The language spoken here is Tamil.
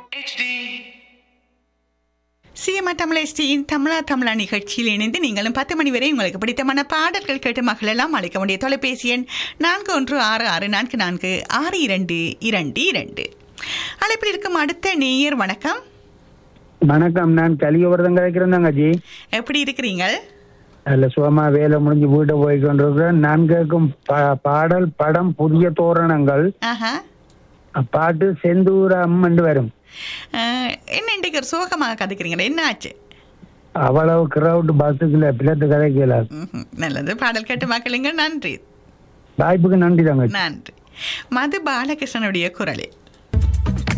HD. சிஎம்ஆ தமிழ் எஸ்டியின் தமிழா தமிழா நிகழ்ச்சியில் இணைந்து நீங்களும் பத்து மணி வரை உங்களுக்கு பிடித்தமான பாடல்கள் கேட்டு மகளெல்லாம் அழைக்க வேண்டிய தொலைபேசி எண் நான்கு ஒன்று ஆறு ஆறு நான்கு நான்கு ஆறு இரண்டு இரண்டு இரண்டு அழைப்பில் இருக்கும் அடுத்த நேயர் வணக்கம் வணக்கம் நான் கலியோவர்தன் கிடைக்கிறேன் தங்கச்சி எப்படி இருக்கிறீங்க அதுல சுகமா வேலை முடிஞ்சு வீட்டை போய் கொண்டிருக்கிறேன் நான் கேட்கும் பா- பாடல் படம் புதிய தோரணங்கள் ஆஹா பாட்டு செந்தூர அம்மன் வரும் அஹ், என்ன இன்றைக்கு ஒரு சோகமாக கதைக்கிறீங்களா என்ன ஆச்சு அவ்வளவு கிரவுட் பஸ்ஸுக்குள்ள பிள்ளைட்டு கதைக்கல ம்ஹும். நல்லது பாடல் கேட்டு மக்களுங்க நன்றி வாய்ப்புக்கு நன்றி தங்கச்சி நன்றி மது பாலகிருஷ்ணனுடைய குரலில்